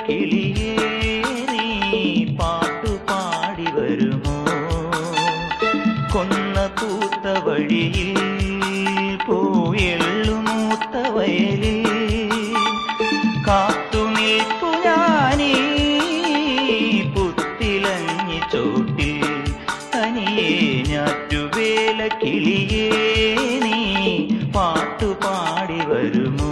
കിളിയേ നീ പാട്ടുപാടി വരുമോ കൊന്ന പൂത്ത വഴിയിൽ പോയെള്ളുമൂത്ത വയലിൽ കാത്തു നിൽപ്പു ഞാനീ പുത്തിലഞ്ഞി ചോട്ടിൽ തനിയെ ഞാറ്റുവേല കിളിയേ നീ പാട്ടുപാടി വരുമോ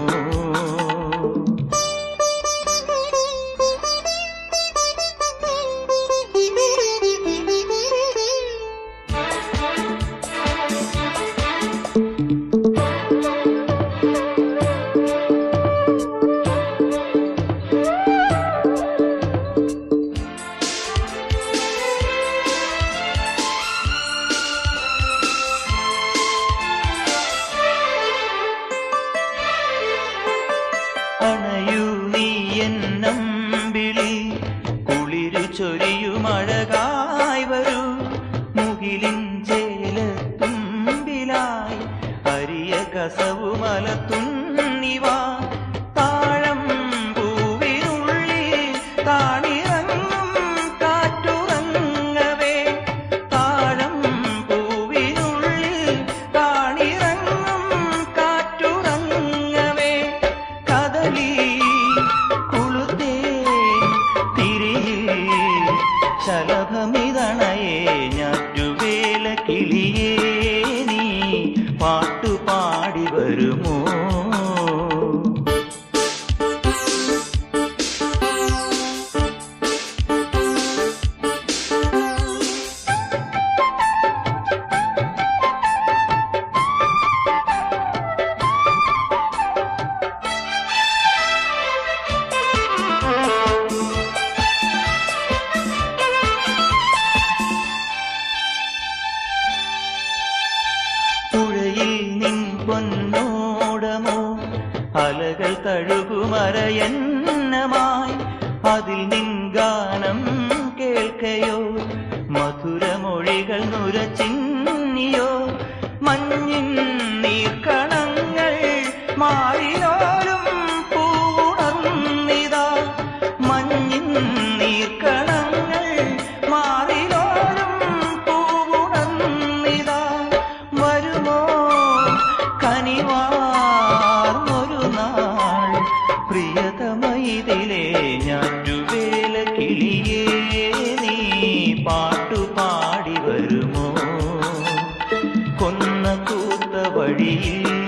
അണയൂ നീ എന്നമ്പിളി കുളിരു ചൊരിയുമഴകായി വരൂ മുകിലിൻ ചേലത്തുമ്പിലായി അരിയ കസവു മലത്തുന്നിവാ താഴം പൂവിനുള്ളിൽ താണിറങ്ങും കാറ്റുറങ്ങവേ താഴം പൂവിനുള്ളിൽ താണിറങ്ങും കാറ്റുറങ്ങവേ കദളി കുളുത്തേ തിരിയിൽ ശലഭമിതണയേ ഞാറ്റുവേല കിളിയേ നീ പാട്ടുപാടി വരുമോ പുഴയിൽ നിൻ പൊന്നോടമോ അലകൾ തഴുകുമറയന്നമായി അതിൽ നിൻ ഗാനം കേൾക്കയോ മധുരമൊഴികൾ നുരച്ചിന്നിയോ മഞ്ഞിൻ നീർക്കണങ്ങൾ മാറിയോരും പൂണർന്നിതാ മഞ്ഞിൻ നീർക്കണങ്ങൾ മാറിലോരും പൂവുണർന്നിതാ വരുമോ കനിവാർന്നൊരു നാൾ പ്രിയതമൈതിലേ ഞാറ്റുവേല കിളിയേ നീ പാട്ടുപാടി വരുമോ കൊന്ന കൂത്ത വഴിയിൽ